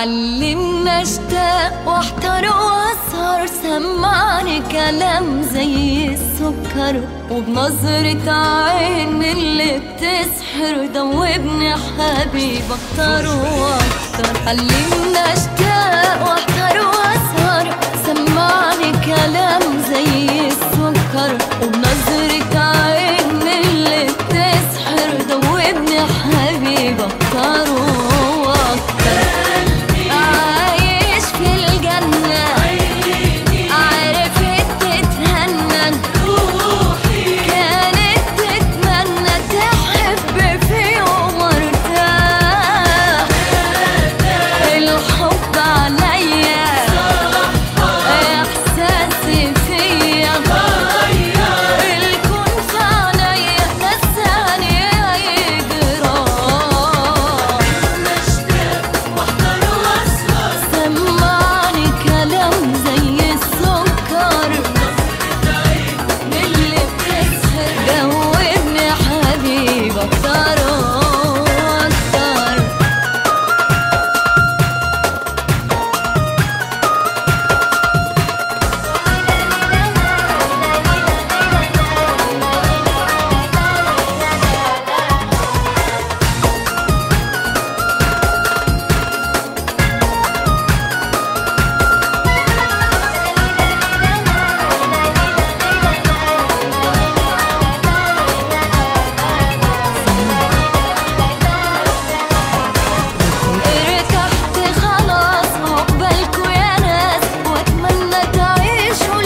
علمنا اشتاق واحتار واسهر سمعني كلام زي السكر وبنظرة عين اللي بتسحر دوبني حبيب اكتر واكتر علمنا اشتاق واحتار واسهر سمعني كلام زي السكر وبنظرة عين اللي بتسحر دوبني حبيب اكتر واكتر عايش في الجنة عرفت تتهنى كانت تتمنى تحب في يوم ارتاح الحب عليا احساسي فيا الكون في عينيا نساني اي جراح سمعني كلام زي السكر اللي بتسحر جاوبني حبيب اكتر واكتر ارتحت خلاص عقبالكوا يا ناس واتمنى تعيشوا